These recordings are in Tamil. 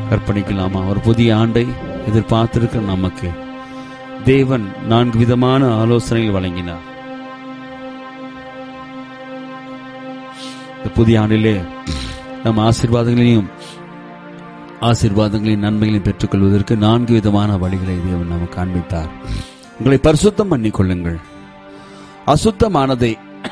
அர்ப்பணிக்கலாமா ஒரு புதிய ஆண்டை எதிர்பார்த்திருக்கிற நமக்கு தேவன் நான்கு விதமான ஆலோசனைகள் வழங்கினார் இந்த புதிய ஆண்டிலே நம் ஆசீர்வாதங்களையும் ஆசீர்வாதங்களையும் நன்மைகளையும் பெற்றுக்கொள்வதற்கு நான்கு விதமான வழிகளை தேவன் நமக்கு காண்பித்தார் உங்களை பரிசுத்தம் பண்ணிக்கொள்ளுங்கள் அசுத்தமானதை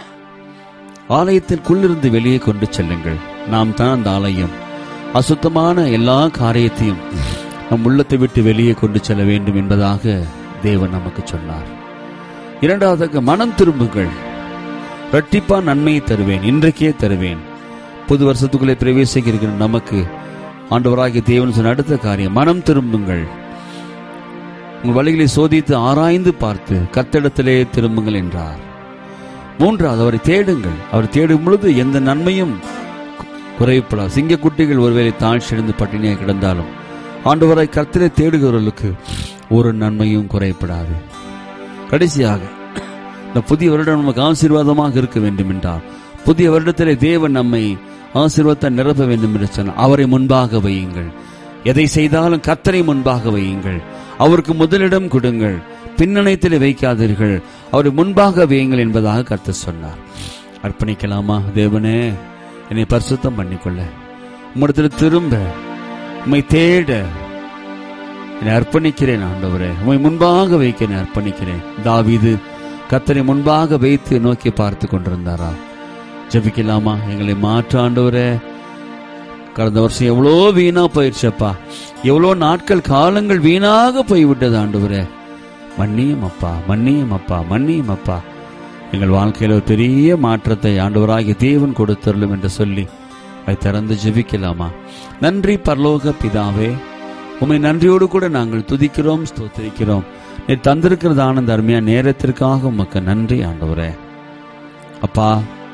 ஆலயத்திற்குள்ளிருந்து வெளியே கொண்டு செல்லுங்கள் நாம் தான் அந்த ஆலயம் அசுத்தமான எல்லா காரியத்தையும் நம் உள்ளத்தை விட்டு வெளியே கொண்டு செல்ல வேண்டும் என்பதாக தேவன் நமக்கு சொன்னார் இரண்டாவதாக மனம் திரும்புங்கள் இரட்டிப்பா நன்மையை தருவேன் இன்றைக்கே தருவேன் புது வருஷத்துக்குள்ளே பிரவேசிக்க இருக்கிற நமக்கு ஆண்டவராகிய தேவன் சொன்ன அடுத்த காரியம் மனம் திரும்புங்கள் உங்கள் வழிகளை சோதித்து ஆராய்ந்து பார்த்து கத்தடத்திலே திரும்புங்கள் என்றார் மூன்றாவது அவரை தேடுங்கள் அவர் தேடும் பொழுது எந்த நன்மையும் குறைப்படாது சிங்கக்குட்டிகள் ஒருவேளை தாழ்ச்சியடைந்து பட்டினியாக கிடந்தாலும் ஆண்டவரை கர்த்தரை தேடுகிறவர்களுக்கு ஒரு நன்மையும் குறைப்படாது கடைசியாக இந்த புதிய வருடம் நமக்கு ஆசீர்வாதமாக இருக்க வேண்டும் என்றால் புதிய வருடத்திலே தேவன் நம்மை ஆசீர்வாதத்தை நிரப்ப வேண்டும் என்று சொன்னால் அவரை முன்பாக வையுங்கள் எதை செய்தாலும் கர்த்தரை முன்பாக வையுங்கள் அவருக்கு முதலிடம் கொடுங்கள் பின்னணைத்தில் வைக்காதீர்கள் அவரை முன்பாக வையுங்கள் என்பதாக கர்த்தர் சொன்னார் அர்ப்பணிக்கலாமா தேவனே என்னை பரிசுத்தம் பண்ணிக்கொள்ள உம்மிடத்தில் திரும்ப உம்மை தேட என்னை அர்ப்பணிக்கிறேன் ஆண்டவரே உம்மை முன்பாக வைக்க என்னை அர்ப்பணிக்கிறேன் தாவீது கத்தரை முன்பாக வைத்து நோக்கி பார்த்து கொண்டிருந்தாரா ஜெபிக்கலாமா எங்களை மாற்ற ஆண்டவரே கடந்த வருஷம் எவ்வளோ வீணா போயிடுச்சப்பா எவ்வளோ நாட்கள் காலங்கள் வீணாக போய்விட்டது ஆண்டவரே மன்னியும் அப்பா மன்னியும் அப்பா மன்னியும் அப்பா எங்கள் வாழ்க்கையில் ஒரு பெரிய மாற்றத்தை ஆண்டவராகிய தேவன் கொடுத்தருளும் என்று சொல்லி அதை திறந்து ஜெபிக்கலாமா நன்றி பரலோக பிதாவே உம்மை நன்றியோடு கூட நாங்கள் துதிக்கிறோம் ஸ்தோத்திரிக்கிறோம் நீ தந்திருக்கிறதான இந்த அருமையா நேரத்திற்காக உமக்கு நன்றி ஆண்டவரே அப்பா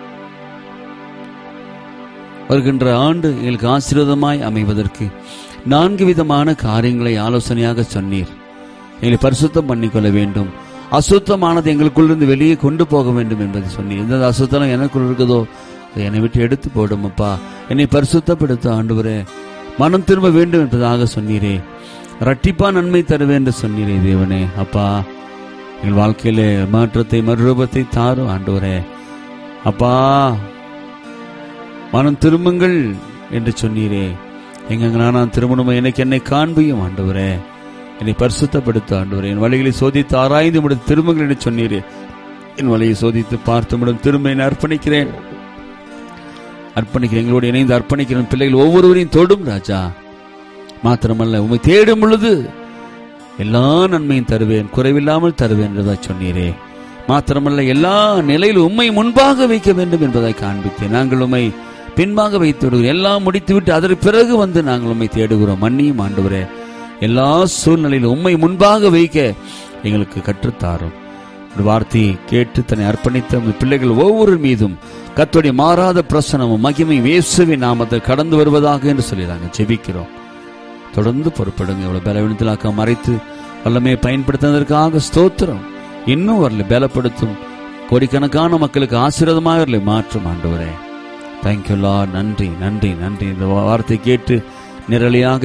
வருகின்ற ஆண்டு எங்களுக்கு ஆசீர்வாதமாய் அமைவதற்கு நான்கு விதமான காரியங்களை ஆலோசனையாக சொன்னீர் எங்களை பரிசுத்தம் பண்ணிக்கொள்ள வேண்டும் அசுத்தமானது எங்களுக்குள்ளிருந்து வெளியே கொண்டு போக வேண்டும் என்பதை சொன்னீர் எந்த அசுத்தம் எனக்குள் இருக்குதோ அதை என்னை விட்டு எடுத்து போடும் அப்பா என்னை பரிசுத்தப்படுத்த ஆண்டவரே மனம் திரும்ப வேண்டும் என்பதாக சொன்னீரே ரட்டிப்பா நன்மை தருவேன் என்று சொன்னீரே தேவனே அப்பா எங்கள் வாழ்க்கையிலே மாற்றத்தை மறுரூபத்தை தாரும் ஆண்டவரே அப்பா மனம் திரும்புங்கள் என்று சொன்னீரே எங்க நான் திருமணம் எனக்கு என்னை காண்பியும் ஆண்டவரே என்னை பரிசுத்தப்படுத்த ஆண்டவரே என் வழிகளை சோதித்து ஆராய்ந்து முடித்து திரும்புங்கள் என்று சொன்னீரே என் வழியை சோதித்து பார்த்து முடியும் திரும்ப என்னை அர்ப்பணிக்கிறேன் அர்ப்பணிக்கிறேன் எங்களோடு இணைந்து அர்ப்பணிக்கிறேன் பிள்ளைகள் ஒவ்வொருவரையும் தொடும் ராஜா மாத்திரமல்ல உண்மை தேடும் பொழுது எல்லா நன்மையும் தருவேன் குறைவில்லாமல் தருவேன் என்றதா சொன்னீரே மாத்திரமல்ல எல்லா நிலையிலும் உண்மை முன்பாக வைக்க வேண்டும் என்பதை காண்பித்தேன் நாங்கள் உண்மை பின்பாக வைத்து விடுகிறோம் எல்லாம் முடித்துவிட்டு அதற்கு பிறகு வந்து நாங்கள் உண்மை தேடுகிறோம் மன்னியும் ஆண்டவரே எல்லா சூழ்நிலையிலும் உண்மை முன்பாக வைக்க எங்களுக்கு கற்றுத்தாரும் ஒரு வார்த்தையை கேட்டு தன்னை அர்ப்பணித்த உம்முடைய பிள்ளைகள் ஒவ்வொரு மீதும் கத்துடைய மாறாத பிரசனமும் மகிமையும் இயேசுவின் நாமத்தை கடந்து வருவதாக என்று சொல்லி நாங்கள் ஜெபிக்கிறோம் தொடர்ந்து பொறுப்படுங்க இவ்வளவு பலவீனத்திலாக்க மறைத்து வல்லமையை பயன்படுத்தினதற்காக ஸ்தோத்திரம் இன்னும் வரல பலப்படுத்தும் கோடிக்கணக்கான மக்களுக்கு ஆசீர்வாதமாக வரல மாற்றும் ஆண்டவரே தேங்க்யூலா நன்றி நன்றி நன்றி இந்த வார்த்தை கேட்டு நிரலியாக